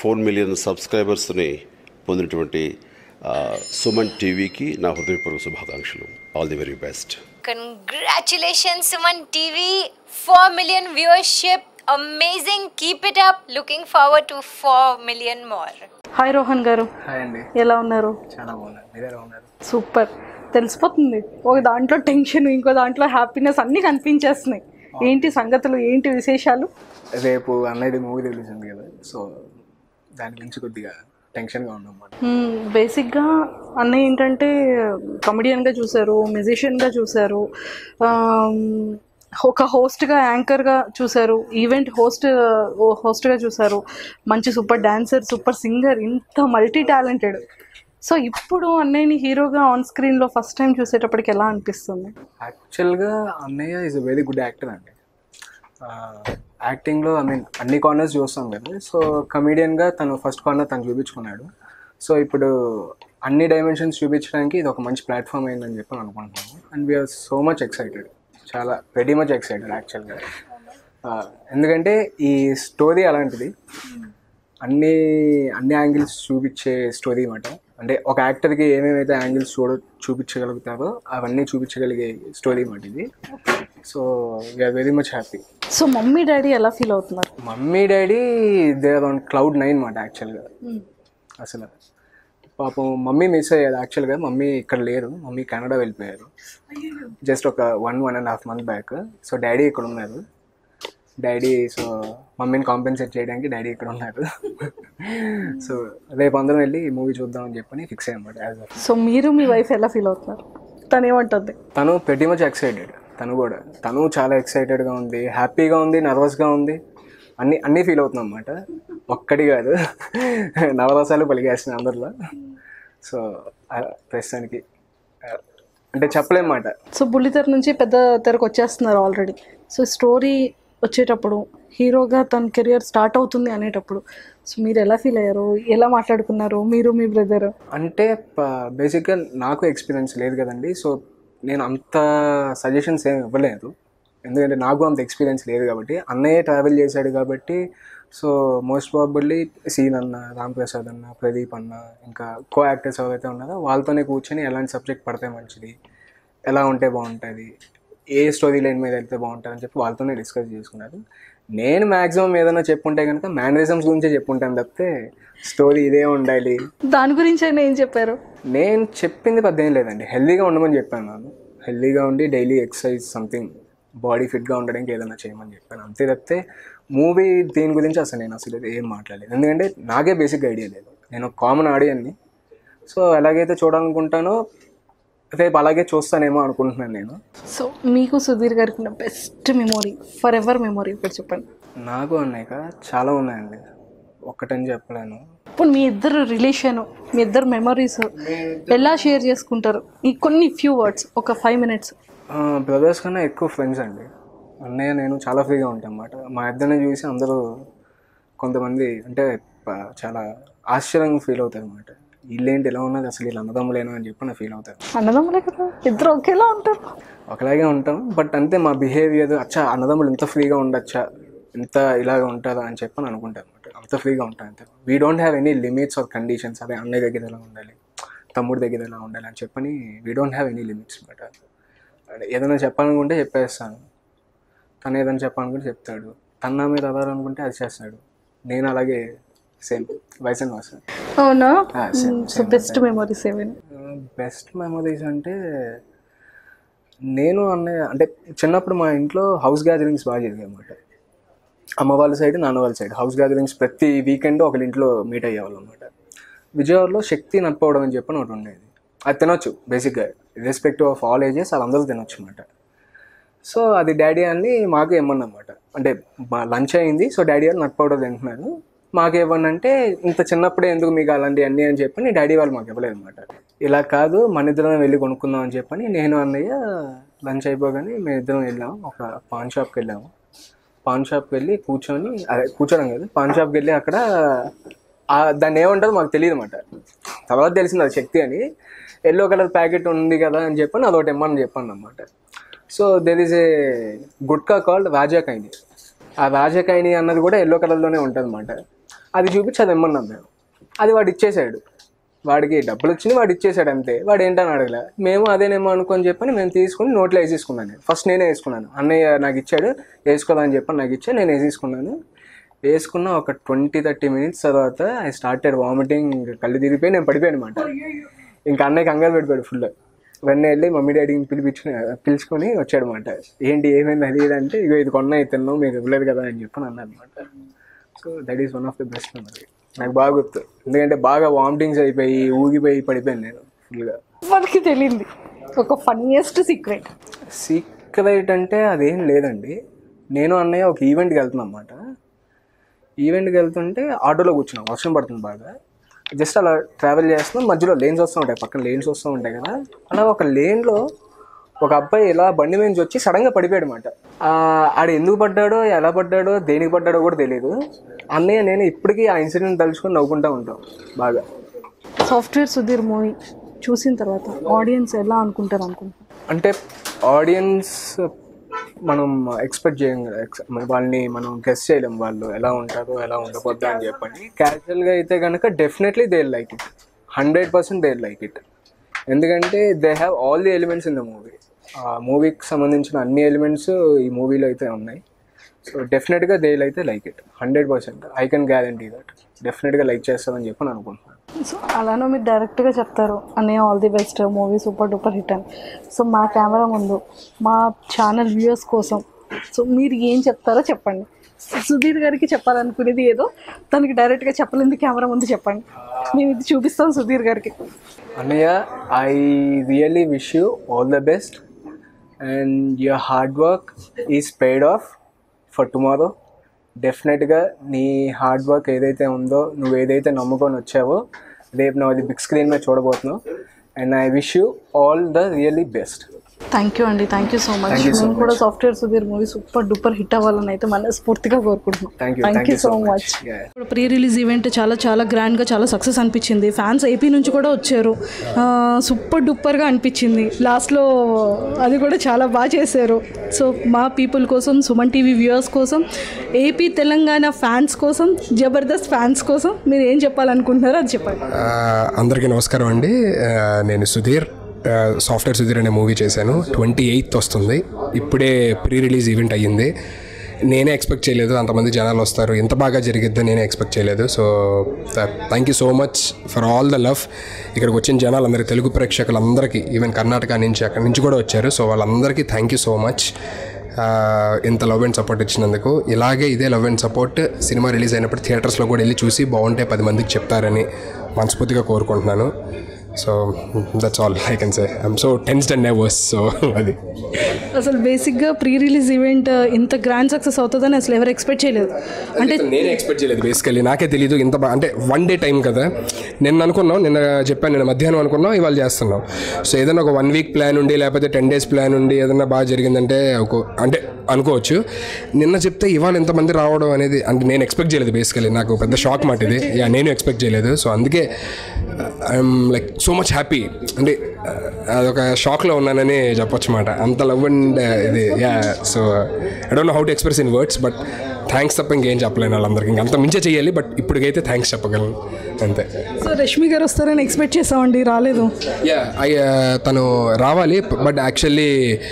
Four million సబ్స్క్రైబర్స్ని పొందినటువంటి ఆ, సుమన్ టీవీకి నా హృదయపూర్వక శుభాకాంక్షలు all the very best Congratulations, Suman TV. 4 million viewership. Amazing. Keep it up. Looking forward to 4 million more. Hi Rohan గారు హాయ్ అండి ఎలా ఉన్నారు చాలా బాగున్నారు మీరు ఎలా ఉన్నారు సూపర్ తెలిసిపోతుంది ఒక దాంట్లో టెన్షన్ ఇంకో దాంట్లో హ్యాపీనెస్ అన్నీ కనిపించేస్తున్నాయి ఏంటి సంగతులు ఏంటి విశేషాలు రేపు అన్నయ్యది మూవీ రిలీజ్ ఉంది కదా సో దాని గురించి కొద్దిగా టెన్షన్గా ఉన్నాం అన్నమాట బేసిక్గా అన్నయ్య ఏంటంటే కమెడియన్గా చూశారు మ్యూజిషియన్గా చూశారు ఆమ్, ఒక హోస్ట్గా యాంకర్గా చూశారు ఈవెంట్ హోస్ట్ హోస్ట్గా చూశారు మంచి సూపర్ డాన్సర్ సూపర్ సింగర్ ఇంత మల్టీ టాలెంటెడ్ సో ఇప్పుడు అన్నయ్యని హీరోగా ఆన్ స్క్రీన్లో ఫస్ట్ టైం చూసేటప్పటికి ఎలా అనిపిస్తుంది యాక్చువల్గా అన్నయ్య is a very good actor అండి యాక్టింగ్లో ఐ మీన్ అన్ని కార్నర్స్ చూస్తాం కదా సో కమీడియన్గా తను ఫస్ట్ కార్నర్ తను చూపించుకున్నాడు సో ఇప్పుడు అన్ని డైమెన్షన్స్ చూపించడానికి ఇది ఒక మంచి ప్లాట్ఫామ్ అయిందని చెప్పి అనుకుంటున్నాను and we're so much excited చాలా వెరీ మచ్ ఎక్సైటెడ్ యాక్చువల్గా ఎందుకంటే ఈ స్టోరీ అలాంటిది అన్ని అన్ని యాంగిల్స్ చూపించే స్టోరీ అన్నమాట అంటే ఒక యాక్టర్కి ఏమేమైతే యాంగిల్స్ చూడ చూపించగలుగుతారో అవన్నీ చూపించగలిగే స్టోరీ అన్నమాట ఇది so we're very much happy so mummy daddy ఎలా ఫీల్ అవుతున్నారు mummy daddy they are on cloud nine మాట యాక్చువల్గా అసలు పాపం మమ్మీ మిస్ అయ్యారు యాక్చువల్గా మమ్మీ ఇక్కడ లేరు మమ్మీ కెనడా వెళ్ళిపోయారు జస్ట్ ఒక one one and half month back so daddy ఇక్కడ ఉన్నారు డాడీ సో మమ్మీని కాంపెన్సేట్ చేయడానికి డాడీ ఇక్కడ ఉన్నారు సో రేపు అందరం వెళ్ళి మూవీ చూద్దామని చెప్పని ఫిక్స్ అయ్యామాట యాజ్ ఆఫ్ సో మీరు మీ వైఫ్ ఎలా ఫీల్ అవుతున్నారు తను ఏమంటుంది తను పెట్టి మచ్ ఎక్సైటెడ్ తను కూడా తను చాలా ఎక్సైటెడ్గా ఉంది హ్యాపీగా ఉంది నర్వస్గా ఉంది అన్ని అన్నీ ఫీల్ అవుతుంది అనమాట ఒక్కటి కాదు నవరసాలు పలిగేస్తున్నాయి అందరిలో సో ఆ, ప్రస్తుతానికి ఆ, అంటే చెప్పలేమాట సో బుల్లితెర నుంచి పెద్ద తెరకు వచ్చేస్తున్నారు ఆల్రెడీ సో స్టోరీ వచ్చేటప్పుడు హీరోగా తన కెరియర్ స్టార్ట్ అవుతుంది అనేటప్పుడు సో మీరు ఎలా ఫీల్ అయ్యారు ఎలా మాట్లాడుకున్నారు మీరు మీ బ్రదర్ అంటే బేసిక్గా నాకు ఎక్స్పీరియన్స్ లేదు కదండి సో నేను అంత సజెషన్స్ ఏమి ఇవ్వలేదు ఎందుకంటే నాకు అంత ఎక్స్పీరియన్స్ లేదు కాబట్టి అన్నయ్య ట్రావెల్ చేశాడు కాబట్టి సో మోస్ట్ ప్రాబబ్లీ సీన్ అన్న రామ్ ప్రసాద్ అన్న ప్రదీప్ అన్న ఇంకా కో యాక్టర్స్ ఎవరైతే ఉన్నారో వాళ్ళతోనే కూర్చొని ఎలాంటి సబ్జెక్ట్ పడితే మంచిది ఎలా ఉంటే బాగుంటుంది ఏ స్టోరీ లైన్ మీద వెళ్తే బాగుంటుంది అని చెప్పి వాళ్ళతోనే డిస్కస్ చేసుకున్నారు నేను మ్యాక్సిమం ఏదైనా చెప్పుంటే కనుక మేనరిజమ్స్ గురించే చెప్పుంటాను తప్పితే స్టోరీ ఇదే ఉండాలి దాని గురించి అయినా ఏం చెప్పారు నేను చెప్పింది పెద్ద ఏం లేదండి హెల్దీగా ఉండమని చెప్పాను నేను హెల్దీగా ఉండి డైలీ ఎక్సర్సైజ్ సంథింగ్ బాడీ ఫిట్గా ఉండడానికి ఏదైనా చేయమని చెప్పాను అంతే తప్పితే మూవీ దీని గురించి అసలు నేను అసలు ఏం మాట్లాడలేదు ఎందుకంటే నాకే బేసిక్ ఐడియా లేదు నేను కామన్ ఆడియన్ని సో ఎలాగైతే చూడాలనుకుంటానో రేపు అలాగే చూస్తానేమో అనుకుంటున్నాను నేను సో మీకు సుధీర్ గారికి ఉన్న best memory forever memory ఇప్పుడు చెప్పండి నాకు అన్నాక చాలా ఉన్నాయండి ఒక్కటని చెప్పలేను ఇప్పుడు మీ ఇద్దరు రిలేషన్ మీ ఇద్దరు మెమరీస్ ఎలా షేర్ చేసుకుంటారు ఈ కొన్ని ఫ్యూ వర్డ్స్ ఒక ఫైవ్ మినిట్స్ బ్రదర్స్ కన్నా ఎక్కువ ఫ్రెండ్స్ అండి అన్నయ్య నేను చాలా ఫ్రీగా ఉంటాం అన్నమాట మా ఇద్దరిని చూసి అందరూ కొంతమంది అంటే ప- చాలా ఆశ్చర్యంగా ఫీల్ అవుతారు అనమాట వీళ్ళేంటి ఎలా ఉన్నది అసలు వీళ్ళు అన్నదమ్ములేనా అని చెప్పి నా ఫీల్ అవుతారు అన్నదమ్ములే కదా ఇద్దరు ఒకేలా ఉంటారు ఒకలాగే ఉంటాం బట్ అంతే మా బిహేవియర్ అచ్చా అన్నదమ్ములు ఇంత ఫ్రీగా ఉండొచ్చా ఇంత ఇలాగ ఉంటారా అని చెప్పి అని అనుకుంటాను అనమాట అంత ఫ్రీగా ఉంటాం అంతే we don't have any limits or conditions అదే అన్నయ్య దగ్గర ఎలా ఉండాలి తమ్ముడి దగ్గర ఎలా ఉండాలి అని చెప్పని we don't have any limits అనమాట ఏదైనా చెప్పాలనుకుంటే చెప్పేస్తాను తను ఏదైనా చెప్పాలనుకుంటే చెప్తాడు తన నా మీద ఆధారం అనుకుంటే అది చేస్తాడు నేను అలాగే సేమ్ వైస్ అండ్ వాసన్ అవునా Ah, same, so best memories ఏమైనా బెస్ట్ మెమరీస్ అంటే నేను అన్నయ్య అంటే చిన్నప్పుడు మా ఇంట్లో హౌస్ గ్యాదరింగ్స్ బాగా జరిగాయి అన్నమాట అమ్మ వాళ్ళ సైడ్ నాన్న వాళ్ళ సైడ్ హౌస్ గ్యాదరింగ్స్ ప్రతి వీకెండ్ ఒకరి ఇంట్లో మీట్ అయ్యేవాళ్ళం అనమాట విజయవాడలో శక్తి నడిపోవడం అని చెప్పి ఒకటి ఉండేది అది తినొచ్చు బేసిక్గా రెస్పెక్టివ్ ఆఫ్ ఆల్ ఏజెస్ వాళ్ళందరూ తినొచ్చు అనమాట సో అది డాడీ అని మాకు ఇవ్వమన్నమాట అంటే లంచ్ అయింది సో డాడీ వాళ్ళు నట్ పౌడర్ తింటున్నారు మాకు ఇవ్వండి అంటే ఇంత చిన్నప్పుడే ఎందుకు మీకు అలాంటి అన్నీ అని చెప్పని డాడీ వాళ్ళు మాకు ఇవ్వలేదు అనమాట ఇలా కాదు మన ఇద్దరం వెళ్ళి కొనుక్కుందాం అని చెప్పని నేను అన్నయ్య లంచ్ అయిపోగానే మేము ఇద్దరం వెళ్ళాము ఒక పాన్ షాప్కి వెళ్ళాము పాన్ షాప్కి వెళ్ళి కూర్చొని అదే కూర్చోడం కాదు పాన్ షాప్కి వెళ్ళి అక్కడ ఆ దాన్ని ఏమంటారో మాకు తెలియదు అనమాట తర్వాత తెలిసింది అది శక్తి అని ఎల్లో కలర్ ప్యాకెట్ ఉంది కదా అని చెప్పని అదొకటి ఇమ్మని చెప్పాను అనమాట so there is a gutka called వాజాకైని ఆ వాజాకైని అన్నది కూడా ఎల్లో కలర్లోనే ఉంటుంది అనమాట అది చూపించి అది ఇమ్మన్నాం మేము అది వాడు ఇచ్చేసాడు వాడికి డబ్బులు వచ్చింది వాడు ఇచ్చేసాడు అంతే వాడు ఏంటని అడగలే మేము అదేనేమో అనుకొని చెప్పని మేము తీసుకుని నోట్లో వేసేసుకున్నాను నేను ఫస్ట్ నేనే వేసుకున్నాను అన్నయ్య నాకు ఇచ్చాడు వేసుకోవాలని చెప్పని నాకు ఇచ్చా నేను వేసేసుకున్నాను వేసుకున్న ఒక ట్వంటీ థర్టీ మినిట్స్ తర్వాత ఐ స్టార్టెడ్ వామిటింగ్ కళ్ళు తిరిగిపోయి నేను పడిపోయాను అనమాట ఇంకా అన్నయ్య కంగారు పడిపోయాడు ఫుల్ వెన్న వెళ్ళి మమ్మీ డాడీని పిలిపించుకుని పిలుచుకొని వచ్చాడు అనమాట ఏంటి ఏమైంది అది ఇది అంటే ఇగో ఇది కొన్న తిన్నావు మీకు ఇవ్వలేదు కదా అని చెప్పని అన్నారు అనమాట so that is one of the best memory నాకు బాగా గుర్తు ఎందుకంటే బాగా వామిటింగ్స్ అయిపోయి ఊగిపోయి పడిపోయాను నేను ఫుల్గా వాళ్ళకి తెలియంది ఒక ఫన్నీయెస్ట్ సీక్రెట్ సీక్రెట్ అంటే అదేం లేదండి నేను అన్నయ్య ఒక ఈవెంట్కి వెళ్తున్నాం అన్నమాట ఈవెంట్కి వెళ్తుంటే ఆటోలో కూర్చున్నాం వర్షం పడుతుంది బాగా జస్ట్ అలా ట్రావెల్ చేస్తున్నాం మధ్యలో లేన్స్ వస్తూ ఉంటాయి పక్కన లేన్స్ వస్తూ ఉంటాయి కదా అలా ఒక లేన్లో ఒక అబ్బాయి ఇలా బండి మీద నుంచి వచ్చి సడన్గా పడిపోయాడు అనమాట ఆడు ఎందుకు పడ్డాడో ఎలా పడ్డాడో దేనికి పడ్డాడో కూడా తెలియదు అన్నయ్య నేను ఇప్పటికీ ఆ ఇన్సిడెంట్ తలుచుకొని నవ్వుకుంటూ ఉంటాం బాగా సాఫ్ట్వేర్ సుధీర్ మూవీ చూసిన తర్వాత ఆడియన్స్ ఎలా అనుకుంటారు అనుకుంటున్నారు అంటే ఆడియన్స్ మనం ఎక్స్పెక్ట్ చేయం కదా ex- మన వాళ్ళని మనం గెస్ చేయలేం వాళ్ళు ఎలా ఉంటారో ఎలా ఉండకూడదు అని చెప్పని క్యాజువల్గా అయితే కనుక definitely they like it hundred percent they like it ఎందుకంటే they have all the elements in the movie ఆ మూవీకి సంబంధించిన అన్ని ఎలిమెంట్స్ ఈ మూవీలో అయితే ఉన్నాయి సో డెఫినెట్గా దే అయితే like it hundred percent I can guarantee that డెఫినెట్గా లైక్ చేస్తారని చెప్పి నేను అనుకుంటున్నాను సో అలానే మీరు డైరెక్ట్గా చెప్తారు అనే all the best movie super duper hit అని సో మా కెమెరా ముందు మా ఛానల్ వ్యూయర్స్ కోసం సో మీరు ఏం చెప్తారో చెప్పండి సుధీర్ గారికి చెప్పాలనుకునేది ఏదో తనకి డైరెక్ట్గా చెప్పలేంది కెమెరా ముందు చెప్పండి మేము ఇది చూపిస్తాం సుధీర్ గారికి అన్నయ్య I really wish you all the best and your hard work is paid off for tomorrow డెఫినెట్గా నీ హార్డ్ వర్క్ ఏదైతే ఉందో నువ్వు ఏదైతే నమ్ముకొని వచ్చావో రేపు నువ్వు అది బిగ్ స్క్రీన్ మీద చూడబోతున్నావు and I wish you all the really best thank you అండి thank you so much Thank you so మేము కూడా software Sudheer movie super duper hit అవ్వాలని అయితే మనస్ఫూర్తిగా కోరుకుంటున్నాం thank you thank you so much ఇప్పుడు ప్రీ రిలీజ్ ఈవెంట్ చాలా చాలా గ్రాండ్గా చాలా సక్సెస్ అనిపించింది ఫ్యాన్స్ ఏపీ నుంచి కూడా వచ్చారు సూపర్ డూపర్గా అనిపించింది లాస్ట్లో అది కూడా చాలా బాగా చేశారు సో మా పీపుల్ కోసం సుమన్ టీవీ వ్యూవర్స్ కోసం ఏపీ తెలంగాణ ఫ్యాన్స్ కోసం జబర్దస్త్ ఫ్యాన్స్ కోసం మీరు ఏం చెప్పాలనుకుంటున్నారో అది చెప్పండి ఆ, అందరికీ నమస్కారం అండి ఆ, నేను సుధీర్ ఆ, సాఫ్ట్వేర్ సుధీర్ అనే మూవీ చేశాను ట్వంటీ ఎయిత్ వస్తుంది ఇప్పుడే ప్రీ రిలీజ్ ఈవెంట్ అయ్యింది నేనే ఎక్స్పెక్ట్ చేయలేదు అంతమంది జనాలు వస్తారు ఇంత బాగా జరిగిద్ది నేనే ఎక్స్పెక్ట్ చేయలేదు so thank you so much for all the love ఇక్కడికి వచ్చిన జనాలందరికీ తెలుగు ప్రేక్షకులందరికీ ఈవెన్ కర్ణాటక నుంచి అక్కడి నుంచి కూడా వచ్చారు సో వాళ్ళందరికీ థ్యాంక్ యూ సో మచ్ ఆ, ఇంత లవ్ అండ్ సపోర్ట్ ఇచ్చినందుకు ఇలాగే ఇదే లవ్ అండ్ సపోర్ట్ సినిమా రిలీజ్ అయినప్పుడు థియేటర్స్లో కూడా వెళ్ళి చూసి బాగుంటే పది మందికి చెప్తారని మనస్ఫూర్తిగా కోరుకుంటున్నాను so that's all I can say I'm so tensed and nervous so అది అసలు బేసిక్గా ప్రీ రిలీజ్ ఈవెంట్ ఇంత గ్రాండ్ సక్సెస్ అవుతుందని అసలు ఎవరు ఎక్స్పెక్ట్ చేయలేదు అంటే నేను ఎక్స్పెక్ట్ చేయలేదు బేసికలీ నాకే తెలియదు ఇంత బా అంటే వన్ డే టైం కదా నిన్న అనుకున్నాం నిన్న చెప్పాను నిన్న మధ్యాహ్నం అనుకున్నాం ఇవాళ చేస్తున్నాం సో ఏదైనా ఒక వన్ వీక్ ప్లాన్ ఉండి లేకపోతే టెన్ డేస్ ప్లాన్ ఉండి ఏదైనా బాగా జరిగిందంటే ఒక అంటే అనుకోవచ్చు నిన్న చెప్తే ఇవాళ ఎంతమంది రావడం అనేది అంటే నేను ఎక్స్పెక్ట్ చేయలేదు బేసికలీ నాకు పెద్ద షాక్ మాట ఇది యా నేను ఎక్స్పెక్ట్ చేయలేదు సో అందుకే I'm like so much happy అంటే uh, అదొక షాక్లో ఉన్నానని చెప్పొచ్చు మాట అంత లవ్ అండ్ ఇది yeah so I don't know how to express in words but thanks తప్ప ఇంకేం చెప్పలేను వాళ్ళందరికీ ఇంకా అంత మించే చేయాలి బట్ ఇప్పటికైతే థ్యాంక్స్ చెప్పగలను అంతే సో రష్మి గారు వస్తారని ఎక్స్పెక్ట్ చేసామండి రాలేదు యా ఐ తను రావాలి బట్ యాక్చువల్లీ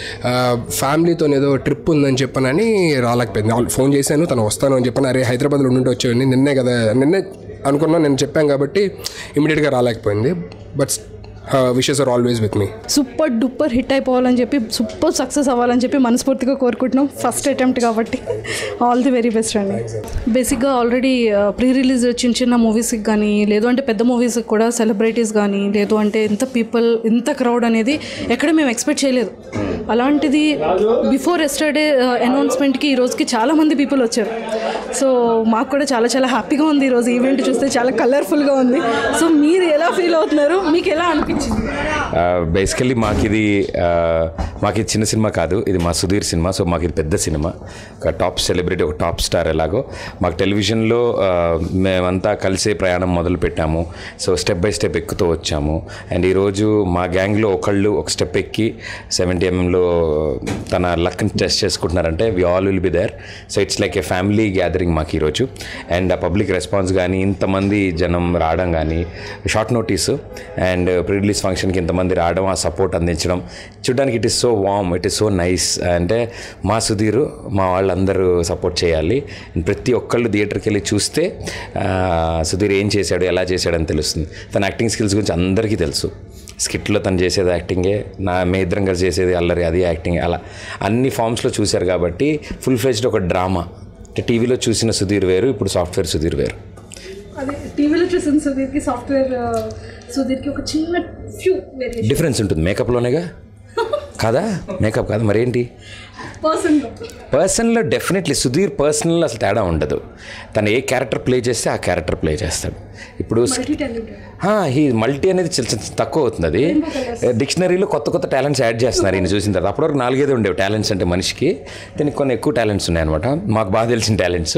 ఫ్యామిలీతో ఏదో ట్రిప్ ఉందని చెప్పనని రాలేకపోయింది వాళ్ళు ఫోన్ చేశాను తను వస్తాను అని చెప్పాను అరే హైదరాబాద్లో ఉండి వచ్చేవాడిని నిన్నే కదా నిన్నే అనుకున్నా నేను చెప్పాను కాబట్టి ఇమీడియట్గా రాలేకపోయింది but wishes are always with మీ సూపర్ డూపర్ హిట్ అయిపోవాలని చెప్పి సూపర్ సక్సెస్ అవ్వాలని చెప్పి మనస్ఫూర్తిగా కోరుకుంటున్నాం ఫస్ట్ అటెంప్ట్ కాబట్టి ఆల్ ది వెరీ బెస్ట్ అండి బేసిక్గా ఆల్రెడీ ప్రీ రిలీజ్ చిన్న చిన్న మూవీస్కి కానీ లేదు అంటే పెద్ద మూవీస్కి కూడా సెలబ్రిటీస్ కానీ లేదు అంటే ఇంత పీపుల్ ఇంత క్రౌడ్ అనేది ఎక్కడ మేము ఎక్స్పెక్ట్ చేయలేదు అలాంటిది బిఫోర్ ఎస్టర్డే అనౌన్స్మెంట్కి ఈ రోజుకి చాలా మంది పీపుల్ వచ్చారు సో మాకు కూడా చాలా చాలా హ్యాపీగా ఉంది ఈరోజు ఈవెంట్ చూస్తే చాలా కలర్ఫుల్గా ఉంది సో మీరు ఎలా ఫీల్ అవుతున్నారు మీకు ఎలా అనిపించింది బేసికల్లీ మాకు ఇది ఆ, మాకు ఇది చిన్న సినిమా కాదు ఇది మా సుధీర్ సినిమా సో మాకు ఇది పెద్ద సినిమా ఒక టాప్ సెలబ్రిటీ ఒక టాప్ స్టార్ ఎలాగో మాకు టెలివిజన్లో ఆ, మేమంతా కలిసే ప్రయాణం మొదలు పెట్టాము సో స్టెప్ బై స్టెప్ ఎక్కుతూ వచ్చాము అండ్ ఈరోజు మా గ్యాంగ్లో ఒకళ్ళు ఒక స్టెప్ ఎక్కి సెవెంటీ ఎంఎంలో సినిమాలో తన లక్ని టెస్ట్ చేసుకుంటున్నారంటే we all will be there so it's like a family gathering మాకు ఈరోజు అండ్ ఆ పబ్లిక్ రెస్పాన్స్ కానీ ఇంతమంది జనం రావడం కానీ short notice and pre release ఫంక్షన్కి ఇంతమంది రావడం ఆ సపోర్ట్ అందించడం చూడడానికి it is so warm it is so nice అంటే మా సుధీరు మా వాళ్ళందరూ సపోర్ట్ చేయాలి ప్రతి ఒక్కళ్ళు థియేటర్కి వెళ్ళి చూస్తే ఆ, సుధీర్ ఏం చేశాడు ఎలా చేశాడని తెలుస్తుంది తన యాక్టింగ్ స్కిల్స్ గురించి అందరికీ తెలుసు స్కిట్లో తను చేసేది యాక్టింగే నా మీ ఇద్దరం కలిసి చేసేది అల్లరి అది యాక్టింగ్ అలా అన్ని ఫామ్స్లో చూశారు కాబట్టి ఫుల్ ఫ్లెజ్డ్ ఒక డ్రామా అంటే టీవీలో చూసిన సుధీర్ వేరు ఇప్పుడు సాఫ్ట్వేర్ సుధీర్ వేరు అదే టీవీలో చూసిన సుధీర్కి సాఫ్ట్వేర్ సుధీర్కి ఒక చిన్న ఫ్యూ వేరియేషన్ డిఫరెన్స్ ఉంటుంది మేకప్లోనేగా కాదా మేకప్ కాదు మరేంటి పర్సన్లో పర్సన్లో డెఫినెట్లీ సుధీర్ పర్సనల్ అసలు తేడా ఉండదు తను ఏ క్యారెక్టర్ ప్లే చేస్తే ఆ క్యారెక్టర్ ప్లే చేస్తాడు ఇప్పుడు మల్టీ టాలెంటెడ్ ఈ మల్టీ అనేది చాలా చాలా తక్కువ అవుతుంది అది డిక్షనరీలో కొత్త కొత్త టాలెంట్స్ యాడ్ చేస్తున్నారు ఈయన చూసిన తర్వాత అప్పటివరకు నాలుగైదు ఉండేవి టాలెంట్స్ అంటే మనిషికి దీనికి కొన్ని ఎక్కువ టాలెంట్స్ ఉన్నాయన్నమాట మాకు బాగా తెలిసిన టాలెంట్స్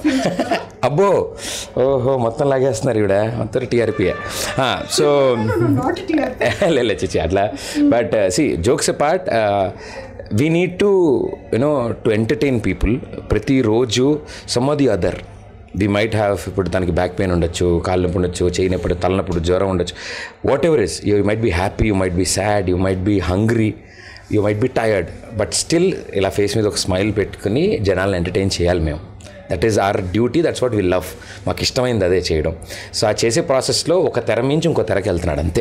అబ్బో ఓహో మొత్తం లాగేస్తున్నారు ఈవిడ మొత్తం టీఆర్పీఏ సో నాట్ టీఆర్ లేదు చిచి అట్లా but see jokes part we need to you know to entertain people ప్రతిరోజు some of the other we might have ఇప్పుడు దానికి బ్యాక్ పెయిన్ ఉండొచ్చు కాళ్ళు నొప్పి ఉండొచ్చు చేయి నొప్పి తలనప్పుడు జ్వరం ఉండొచ్చు whatever is you might be happy you might be sad you might be hungry you might be tired but still ఇలా ఫేస్ మీద ఒక స్మైల్ పెట్టుకుని జనాలను ఎంటర్టైన్ చేయాలి మేము that is our duty that's what we love మాకు ఇష్టమైంది అదే చేయడం సో ఆ చేసే ప్రాసెస్లో ఒక తెర మించి ఇంకో తెరకి వెళ్తున్నాడు అంతే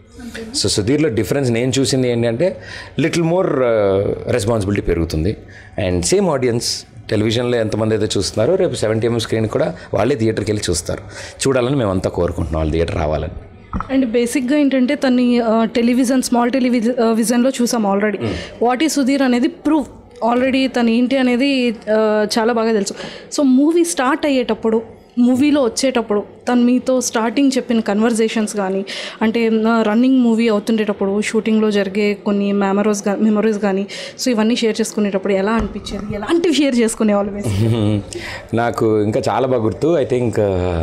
సో సుధీర్లో డిఫరెన్స్ నేను చూసింది ఏంటంటే లిటిల్ మోర్ రెస్పాన్సిబిలిటీ పెరుగుతుంది అండ్ సేమ్ ఆడియన్స్ టెలివిజన్లో ఎంతమంది అయితే చూస్తున్నారో రేపు సెవెంటీ ఎంఎం స్క్రీన్ కూడా వాళ్ళే థియేటర్కి వెళ్ళి చూస్తారు చూడాలని మేమంతా కోరుకుంటున్నాం వాళ్ళు థియేటర్ రావాలని అండ్ బేసిక్గా ఏంటంటే తన్ని టెలివిజన్ స్మాల్ టెలివిజన్ విజన్లో చూసాం ఆల్రెడీ వాట్ ఈ సుధీర్ అనేది ప్రూవ్ ఆల్రెడీ తను ఏంటి అనేది ఆ, చాలా బాగా తెలుసు సో మూవీ స్టార్ట్ అయ్యేటప్పుడు మూవీలో వచ్చేటప్పుడు తను మీతో స్టార్టింగ్ చెప్పిన కన్వర్జేషన్స్ కానీ అంటే రన్నింగ్ మూవీ అవుతుండేటప్పుడు షూటింగ్లో జరిగే కొన్ని మెమరీస్ కానీ మెమరీస్ కానీ సో ఇవన్నీ షేర్ చేసుకునేటప్పుడు ఎలా అనిపించేది ఎలాంటివి షేర్ చేసుకునేవాళ్ళు basically? నాకు ఇంకా చాలా బాగా గుర్తు ఐ థింక్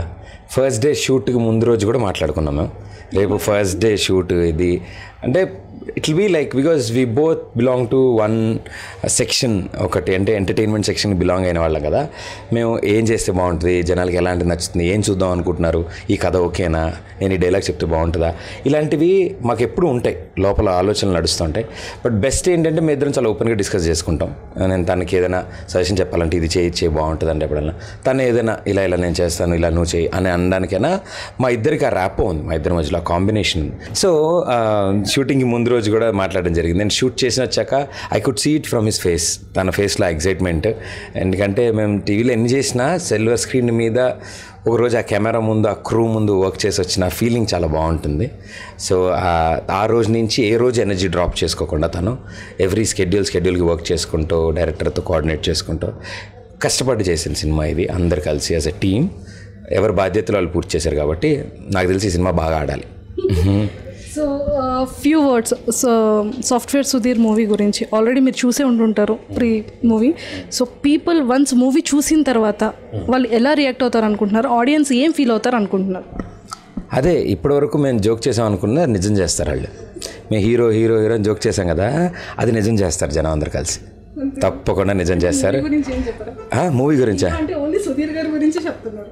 ఫస్ట్ డే షూట్కి ముందు రోజు కూడా మాట్లాడుకున్నాం మేము రేపు ఫస్ట్ డే షూట్ ఇది అంటే it will be like because we both belong to one section ఒకటి అంటే ఎంటర్టైన్మెంట్ సెక్షన్ బిలాంగ్ అయిన వాళ్ళం కదా మేము ఏం చేస్తే బాగుంటుంది జనాలకి ఎలాంటి నచ్చుతుంది ఏం చూద్దాం అనుకుంటున్నారు ఈ కథ ఓకేనా నేను ఈ డైలాగ్ చెప్తే బాగుంటుందా ఇలాంటివి మాకు ఎప్పుడు ఉంటాయి లోపల ఆలోచనలు నడుస్తుంటాయి బట్ బెస్ట్ ఏంటంటే మేము ఇద్దరం చాలా ఓపెన్గా డిస్కస్ చేసుకుంటాం నేను తనకి ఏదైనా సజెషన్ చెప్పాలంటే ఇది చేయి చేయి బాగుంటుంది అంటే ఎప్పుడన్నా తను ఏదైనా ఇలా ఇలా నేను చేస్తాను ఇలా నువ్వు చేయి అని అనడానికైనా మా ఇద్దరికి ఆ ర్యాప్ ఉంది మా ఇద్దరి మధ్యలో కాంబినేషన్ సో షూటింగ్కి ముందు రోజు కూడా మాట్లాడడం జరిగింది నేను షూట్ చేసిన వచ్చాక I could see it from his face తన ఫేస్లో ఎగ్జైట్మెంట్ ఎందుకంటే మేము టీవీలో ఎన్ని చేసినా సిల్వర్ స్క్రీన్ మీద ఒక రోజు ఆ కెమెరా ముందు ఆ క్రూ ముందు వర్క్ చేసి వచ్చిన ఫీలింగ్ చాలా బాగుంటుంది సో ఆ- ఆ రోజు నుంచి ఏ రోజు ఎనర్జీ డ్రాప్ చేసుకోకుండా తను ఎవ్రీ స్కెడ్యూల్ స్కెడ్యూల్కి వర్క్ చేసుకుంటూ డైరెక్టర్తో కోఆర్డినేట్ చేసుకుంటూ కష్టపడి చేసిన సినిమా ఇది అందరు కలిసి యాజ్ ఎ టీమ్ ఎవరి బాధ్యతలు వాళ్ళు పూర్తి చేశారు కాబట్టి నాకు తెలిసి ఈ సినిమా బాగా ఆడాలి so few words so software Sudheer movie గురించి ఆల్రెడీ మీరు చూసే ఉంటుంటారు pre movie so people once movie చూసిన తర్వాత వాళ్ళు ఎలా రియాక్ట్ అవుతారు అనుకుంటున్నారు ఆడియన్స్ ఏం ఫీల్ అవుతారు అనుకుంటున్నారు అదే ఇప్పటివరకు మేము జోక్ చేసాం అనుకున్నా నిజం చేస్తారు వాళ్ళు మేము హీరో హీరో హీరో అని జోక్ చేసాం కదా అది నిజం చేస్తారు జనం అందరు కలిసి తప్పకుండా నిజం చేస్తారు గురించి ఏం చెప్పారు ఆ, మూవీ గురించా అంటే ఓన్లీ సుధీర్ గారి గురించి చెప్తున్నారు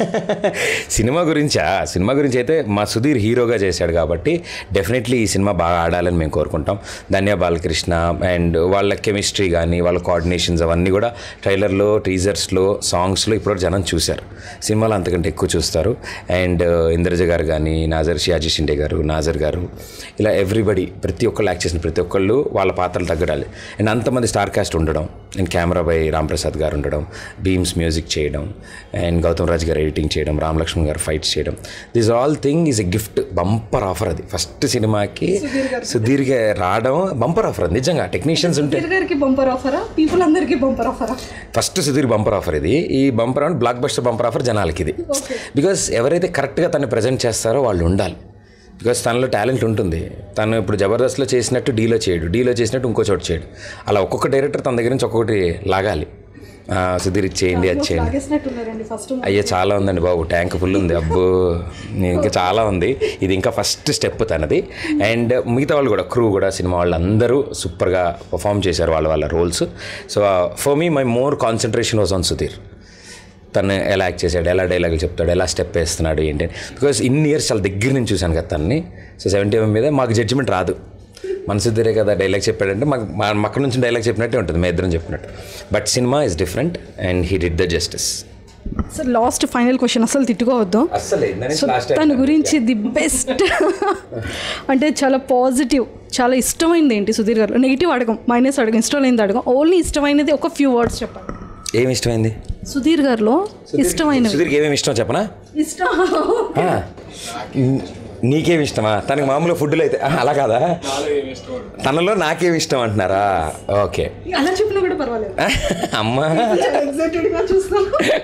సినిమా గురించా సినిమా గురించి అయితే మా సుధీర్ హీరోగా చేశాడు కాబట్టి డెఫినెట్లీ ఈ సినిమా బాగా ఆడాలని మేము కోరుకుంటాం ధన్య బాలకృష్ణ అండ్ వాళ్ళ కెమిస్ట్రీ కానీ వాళ్ళ కోఆర్డినేషన్స్ అవన్నీ కూడా ట్రైలర్లో టీజర్స్లో సాంగ్స్లో ఇప్పుడు జనం చూశారు సినిమాలో అంతకంటే ఎక్కువ చూస్తారు అండ్ ఇంద్రజ గారు కానీ నాజర్ షియాజీ షిండే గారు నాజర్ గారు ఇలా ఎవ్రీబడి ప్రతి ఒక్కళ్ళు యాక్ట్ చేసిన ప్రతి ఒక్కళ్ళు వాళ్ళ పాత్రలు తగ్గడాలి అండ్ అంతమంది స్టార్ కాస్ట్ ఉండడం అండ్ కెమెరా బై రాంప్రసాద్ గారు ఉండడం బీమ్స్ మ్యూజిక్ చేయడం అండ్ గౌతమ్ రాజ్ గారు ఎడిటింగ్ చేయడం రామ్ లక్ష్మణ్ గారు ఫైట్స్ చేయడం this all thing is a gift bumper offer అది ఫస్ట్ సినిమాకి సుధీర్గా రావడం బంపర్ ఆఫర్ అది నిజంగా టెక్నీషియన్స్ ఉంటే సుధీర్ గారికి బంపర్ ఆఫరా పీపుల్ అందరికీ బంపర్ ఆఫరా ఫస్ట్ సుధీర్ బంపర్ ఆఫర్ ఇది ఈ bumper on blockbuster bumper offer జనాలకి ఇది బికాస్ ఎవరైతే కరెక్ట్గా తను ప్రజెంట్ చేస్తారో వాళ్ళు ఉండాలి బికాస్ తనలో టాలెంట్ ఉంటుంది తను ఇప్పుడు జబర్దస్త్లో చేసినట్టు డీలో చేయడు డీలో చేసినట్టు ఇంకో చోటు చేయడు అలా ఒక్కొక్క డైరెక్టర్ తన దగ్గర నుంచి ఒక్కొక్కటి లాగాలి ఆ, సుధీర్ ఇచ్చేయండి అది చేయండి లాగేసినట్టున్నారండి ఫస్ట్ అయ్యో చాలా ఉందండి బాబు ట్యాంక్ ఫుల్ ఉంది అబ్బో ఇంకా చాలా ఉంది ఇది ఇంకా ఫస్ట్ స్టెప్ తనది అండ్ మిగతా వాళ్ళు కూడా క్రూ కూడా సినిమా వాళ్ళు అందరూ సూపర్గా పర్ఫామ్ చేశారు వాళ్ళ వాళ్ళ roles so for me my more concentration was on Sudheer తను ఎలా యాక్ట్ చేశాడు ఎలా డైలాగులు చెప్తాడు ఎలా స్టెప్ వేస్తున్నాడు ఏంటి బికాస్ ఇన్ని ఇయర్స్ చాలా దగ్గర నుంచి చూశాను కదా తన్ని సో సెవెంటీ ఎంఎం మీద మాకు జడ్జిమెంట్ రాదు మన సుధీరే కదా డైలాగ్ చెప్పాడంటే మాకు మా మక్క నుంచి డైలాగ్ చెప్పినట్టే ఉంటుంది మేము ఇద్దరం చెప్పినట్టు బట్ సినిమా is different and he did the justice sir last final question అసలు తిట్టుకోవద్దు అస్సలే సో తన గురించి ది బెస్ట్ అంటే చాలా పాజిటివ్ చాలా ఇష్టమైనది ఏంటి సుధీర్ గారు నెగిటివ్ అడగం మైనస్ అడగం ఇష్టమైనది అడగం ఓన్లీ ఇష్టమైనది ఒక ఫ్యూ వర్డ్స్ చెప్పండి ఏమి ఇష్టమైంది సుధీర్ గారిలో ఇష్టమైనవి సుధీర్కి ఏమేమి ఇష్టం చెప్పనా ఇష్టం ఆ, నీకేమి ఇష్టమా తనకి మామూలు ఫుడ్లో అయితే ఆ, అలా కాదా తనలో నాకేమి ఇష్టం అంటున్నారా ఓకే అలా చెప్పినా కూడా పర్వాలేదు అమ్మా చాలా ఎగ్జైటెడ్గా చూస్తాం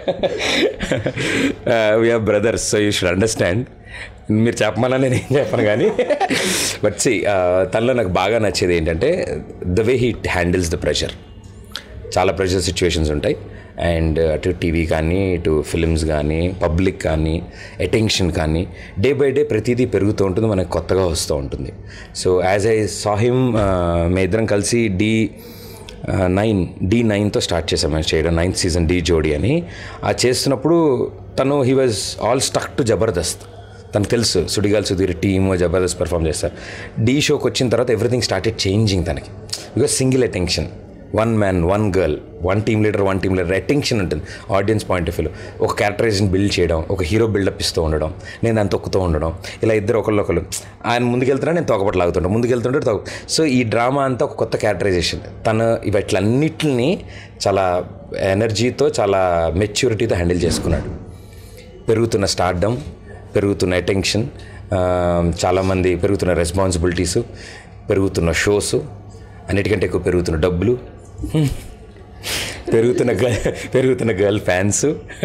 we're brothers so you should understand మీరు చెప్పమన్నా నేను ఏం చెప్పను కానీ బట్ సి తనలో నాకు బాగా నచ్చేది ఏంటంటే the way he handles the pressure చాలా ప్రెషర్ సిచ్యువేషన్స్ ఉంటాయి అండ్ అటు టీవీ కానీ ఇటు ఫిల్మ్స్ కానీ పబ్లిక్ కానీ అటెన్షన్ కానీ డే బై డే ప్రతిదీ పెరుగుతూ ఉంటుంది మనకు కొత్తగా వస్తూ ఉంటుంది సో యాజ్ ఐ సాహిమ్ మీ ఇద్దరం కలిసి డీ నైన్ డి నైన్తో స్టార్ట్ చేసాం మేము చేయడం నైన్త్ సీజన్ డి జోడి అని ఆ చేస్తున్నప్పుడు తను he was all stuck to Jabardasth తనకు తెలుసు సుడిగాల్ సుధీర్ టీమ్ జబర్దస్త్ పర్ఫామ్ చేస్తారు డీ షోకి వచ్చిన తర్వాత ఎవ్రీథింగ్ స్టార్టెడ్ చేంజింగ్ తనకి because single attention one man one girl one team leader one team leader attention ఉంటుంది ఆడియన్స్ పాయింట్ ఆఫ్ వ్యూలో ఒక క్యారెక్టరైజేషన్ బిల్డ్ చేయడం ఒక హీరో బిల్డప్ ఇస్తూ ఉండడం నేను దాన్ని తొక్కుతూ ఉండడం ఇలా ఇద్దరు ఒకళ్ళు ఆయన ముందుకెళ్తున్నా నేను తోకపట్టు లాగుతుంటాను ముందుకెళ్తుంటే తోక సో ఈ డ్రామా అంతా ఒక కొత్త క్యారెక్టరైజేషన్ తను ఇవట్లన్నిటిని చాలా ఎనర్జీతో చాలా మెచ్యూరిటీతో హ్యాండిల్ చేసుకున్నాడు పెరుగుతున్న స్టార్డమ్ పెరుగుతున్న అటెన్షన్ చాలామంది పెరుగుతున్న రెస్పాన్సిబిలిటీస్ పెరుగుతున్న షోస్ అన్నిటికంటే ఎక్కువ పెరుగుతున్న డబ్బులు హ్మ్. పెరుగుతున్న గర్ల్ పెరుగుతున్న గర్ల్ ఫ్యాన్స్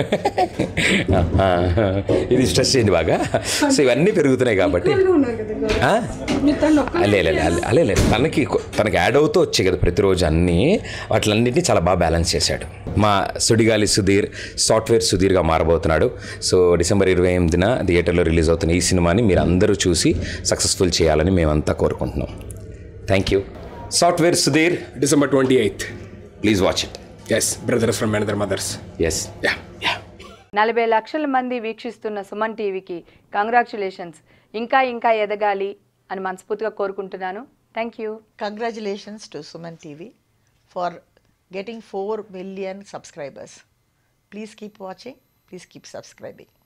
ఇది స్ట్రెస్ చేయండి బాగా సో ఇవన్నీ పెరుగుతున్నాయి కాబట్టి ఆ? లే లే, లే, అలే లేదు తనకి కొ- తనకి యాడ్ అవుతూ వచ్చాయి కదా ప్రతిరోజు అన్నీ వాటిలన్నింటినీ చాలా బాగా బ్యాలెన్స్ చేశాడు మా సుడిగాలి సుధీర్ సాఫ్ట్వేర్ సుధీర్గా మారబోతున్నాడు సో డిసెంబర్ ఇరవై ఎనిమిదిన థియేటర్లో రిలీజ్ అవుతున్న ఈ సినిమాని మీరు అందరూ చూసి సక్సెస్ఫుల్ చేయాలని మేమంతా కోరుకుంటున్నాం thank you software Sudheer December twenty eighth please watch it yes brothers from another mothers yes yeah yeah నలభై లక్షల మంది వీక్షిస్తున్న సుమన్ టీవీకి కంగ్రాచులేషన్స్ ఇంకా ఇంకా ఎదగాలి అని మనస్ఫూర్తిగా కోరుకుంటున్నాను thank you Congratulations to Suman TV for getting 4 million subscribers. Please keep watching, please keep subscribing.